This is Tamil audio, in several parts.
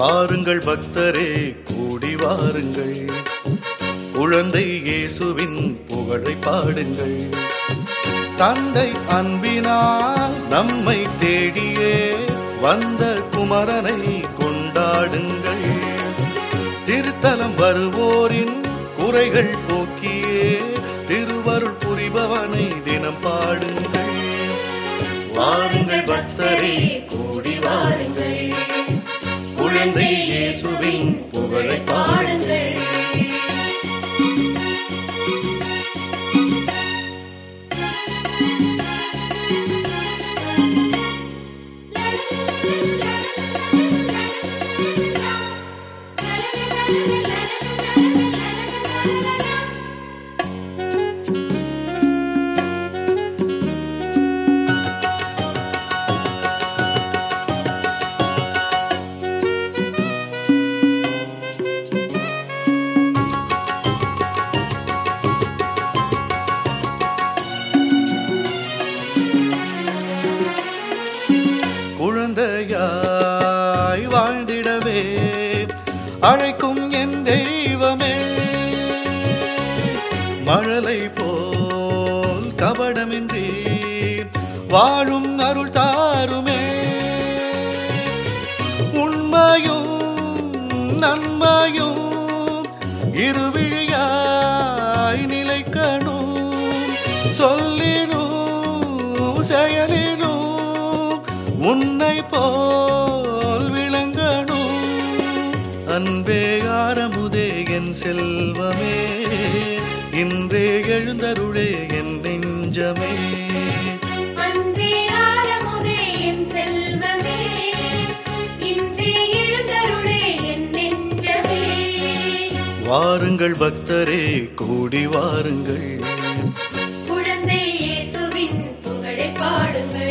வாருங்கள் பக்தரே கூடி வாருங்கள் குழந்தை இயேசுவின் புகழை பாடுங்கள் தந்தை அன்பினால் நம்மை தேடியே வந்த குமரனை கொண்டாடுங்கள் திருத்தலம் வருவோரின் குறைகள் போக்கியே திருவருள் புரிபவனை தினம் பாடுங்கள் வாருங்கள் பக்தரே கூடி வாருங்கள் குழந்தை இயேசுவின் புகழை பாடுங்கள் குழந்தையாய் வாழ்ந்திடவே அழைக்கும் என் தெய்வமே மழலை போல் கபடமின்றி வாழும் அருள் தாருமே உண்மையும் நன்மையும் இருவிழியாய் நிலைக்கணும் சொல்லினும் செயலினும் உன்னை போல் விளங்கணும் அன்பே ஆரமுதே என் செல்வமே இன்றே எழுந்தருளே என் நெஞ்சமே அன்பே ஆரமுதே என் செல்வமே இன்றே எழுந்தருளே என் நெஞ்சமே வாருங்கள் பக்தரே கூடி வாருங்கள் குழந்தை இயேசுவின் புகழை பாடுங்கள்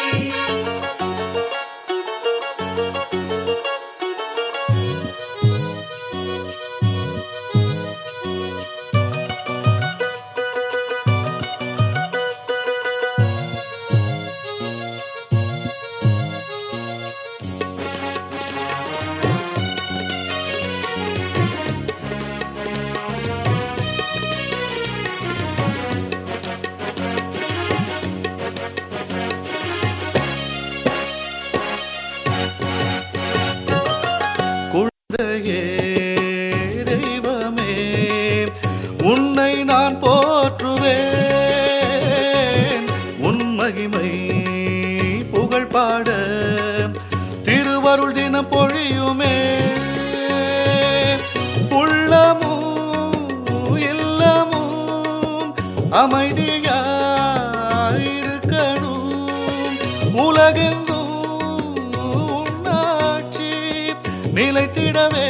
குழந்தையே தெய்வமே உன்னை நான் போற்றுவேன் உன் மகிமை புகழ் பாட திருவருள் தினம் பொழியுமே உள்ளமும் இல்லமும் அமைதியாயிருக்கணும் உலகெங்கும் உன்னாட்சி நிலைத்திடவே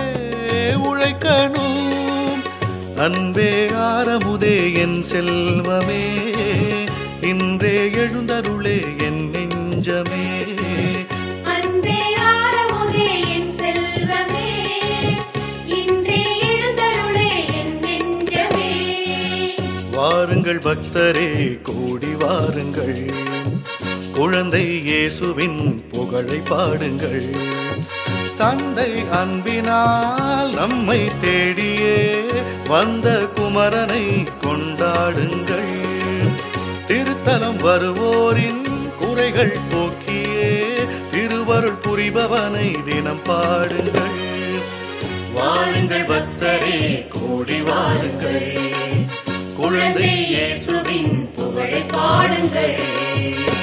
உழைக்கணும் அன்பே ஆரமுதே என் செல்வமே இன்றே எழுந்தருளே என் நெஞ்சமே அன்பே ஆரமுதே என் செல்வமே இன்றே எழுந்தருளே என் நெஞ்சமே வாருங்கள் பக்தரே கூடி வாருங்கள் குழந்தை இயேசுவின் புகழை பாடுங்கள் தந்தை அன்பினால் நம்மை தேடியே வந்த குமரனை கொண்டாடுங்கள் திருத்தலம் வருவோரின் குறைகள் போக்கியே திருவருள் புரிபவனை தினம் பாடுங்கள் வாருங்கள் பக்தரே கூடி வாருங்கள் குழந்தை இயேசுவின் புகழை பாடுங்கள்